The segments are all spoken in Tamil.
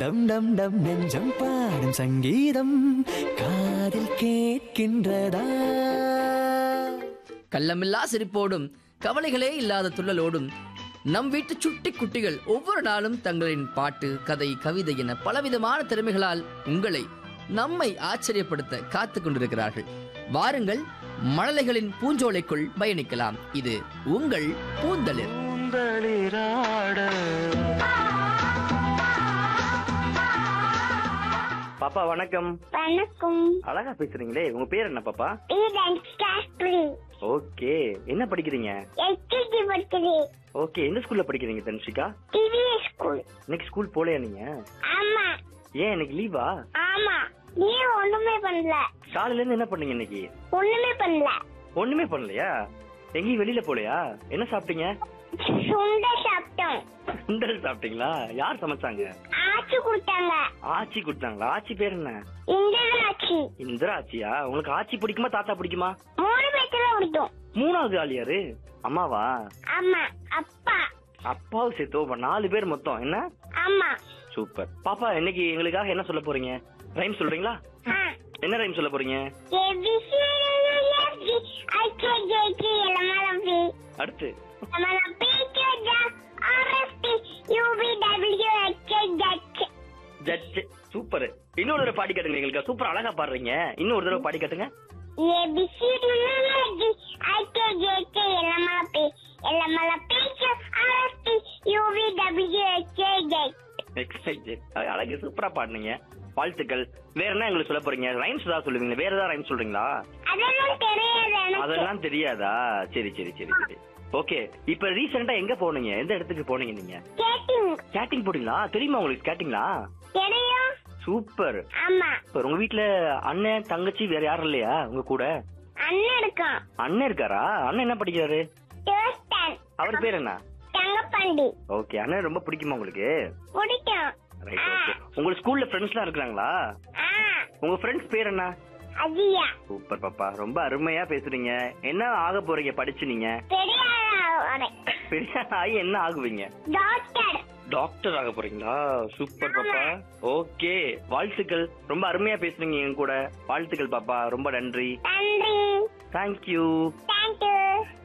டம் டம் டம் நெஞ்சம் பாடும் சங்கீதம் காதில் கேட்கின்றதா கள்ளமில்லா சிரிப்போடும் கவலைகளே இல்லாத துள்ளலோடும் நம் வீட்டு சுட்டி குட்டிகள் ஒவ்வொரு நாளும் தங்களின் பாட்டு கதை கவிதை என பலவிதமான திறமைகளால் உங்களை நம்மை ஆச்சரியப்படுத்த காத்துக் கொண்டிருக்கிறார்கள் வாருங்கள் மழலைகளின் பூஞ்சோலைக்குள் பயணிக்கலாம் இது உங்கள் பூந்தளிர் பாப்பா வணக்கம் வணக்கம் அழகா பேசுறீங்களே உங்க பேர் என்ன பாப்பா ஈடன் ஸ்டாஸ்பிரி ஓகே என்ன படிக்கிறீங்க எல்கேஜி படிக்கிறேன் ஓகே எந்த ஸ்கூல்ல படிக்கிறீங்க தனுஷிகா டிவிஎஸ் ஸ்கூல் இன்னைக்கு ஸ்கூல் போலையா நீங்க ஆமா ஏன் இன்னைக்கு லீவா ஆமா நீ ஒண்ணுமே பண்ணல காலையில இருந்து என்ன பண்ணீங்க இன்னைக்கு ஒண்ணுமே பண்ணல ஒண்ணுமே பண்ணலையா எங்கேயும் வெளியில போலையா என்ன சாப்பிட்டீங்க சுண்டை சாப்பிட்டோம் சுண்டல் சாப்பிட்டீங்களா யார் சமைச்சாங்க ஆச்சு கொடுத்தாங்க ஆச்சி கொடுத்தாங்களா ஆச்சி பேர் என்ன இந்திராட்சி இந்திரா ஆச்சியா உங்களுக்கு ஆச்சி பிடிக்குமா தாத்தா பிடிக்குமா மூணு பேத்துல பிடிக்கும் மூணாவது ஆள் யாரு அம்மாவா ஆமா அப்பா அப்பாவும் சேர்த்து அப்ப நாலு பேர் மொத்தம் என்ன ஆமா சூப்பர் பாப்பா இன்னைக்கு எங்களுக்காக என்ன சொல்ல போறீங்க ரைம் சொல்றீங்களா ஆ என்ன ரைம் சொல்ல போறீங்க ABC IKJK LMLP அடுத்து LMLP RFP UVWXYZ judge super இன்னொரு தடவை பாடி காட்டுங்க எங்களுக்கு சூப்பர் அழகா பாடுறீங்க இன்னொரு தடவை பாடி காட்டுங்க ABCD IKJK LMLP LMLP RFP UVWXYZ excite அழகு சூப்பரா பாடுனீங்க வாழ்த்துக்கள் வேற என்ன எங்களுக்கு சொல்ல போறீங்க ரைம்ஸ் தான் சொல்லுவீங்க வேற ஏதாவது ரைம்ஸ் சொல்றீங்களா அதெல்லாம் தெரியாது எனக்கு அதெல்லாம் தெரியாதா சரி சரி சரி சரி ஓகே இப்ப ரீசெண்டா எங்க போனீங்க எந்த இடத்துக்கு போனீங்க நீங்க கேட்டிங் ஸ்கேட்டிங் போட்டீங்களா தெரியுமா உங்களுக்கு ஸ்கேட்டிங்களா தெரியும் சூப்பர் ஆமா இப்ப உங்க வீட்ல அண்ணன் தங்கச்சி வேற யாரும் இல்லையா உங்க கூட அண்ணன் இருக்கான் அண்ணன் இருக்காரா அண்ணன் என்ன படிக்கிறாரு டியூஸ்டன் அவர் பேர் என்ன தங்கப்பாண்டி ஓகே அண்ணன் ரொம்ப பிடிக்குமா உங்களுக்கு பிடிக்கும் ரைட் ஓகே உங்களுக்கு ஸ்கூல்ல ஃப்ரெண்ட்ஸ்லாம் இருக்காங்களா ஆ உங்க ஃப்ரெண்ட்ஸ் பேர் என்ன அஜியா சூப்பர் பாப்பா ரொம்ப அருமையா பேசுறீங்க என்ன ஆக போறீங்க படிச்சு நீங்க பெரிய ஆளா பெரிய ஆகி என்ன ஆகுவீங்க டாக்டர் டாக்டர் ஆக போறீங்களா சூப்பர் பாப்பா ஓகே வாழ்த்துக்கள் ரொம்ப அருமையா பேசுறீங்க என் கூட வாழ்த்துக்கள் பாப்பா ரொம்ப நன்றி நன்றி தேங்க்யூ தேங்க்யூ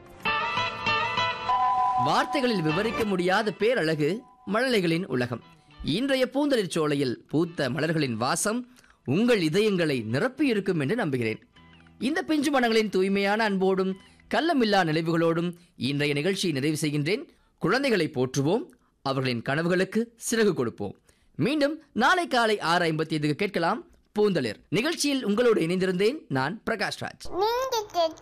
வார்த்தைகளில் விவரிக்க முடியாத பேரழகு மழலைகளின் உலகம் இன்றைய பூந்தளிர் சோலையில் பூத்த மலர்களின் வாசம் உங்கள் இதயங்களை நிரப்பி இருக்கும் என்று நம்புகிறேன் இந்த பிஞ்சு மனங்களின் தூய்மையான அன்போடும் கள்ளமில்லா நினைவுகளோடும் இன்றைய நிகழ்ச்சியை நிறைவு செய்கின்றேன் குழந்தைகளை போற்றுவோம் அவர்களின் கனவுகளுக்கு சிறகு கொடுப்போம் மீண்டும் நாளை காலை ஆறு ஐம்பத்தி ஐந்துக்கு கேட்கலாம் பூந்தளிர் நிகழ்ச்சியில் உங்களோடு இணைந்திருந்தேன் நான் பிரகாஷ்ராஜ் நீங்க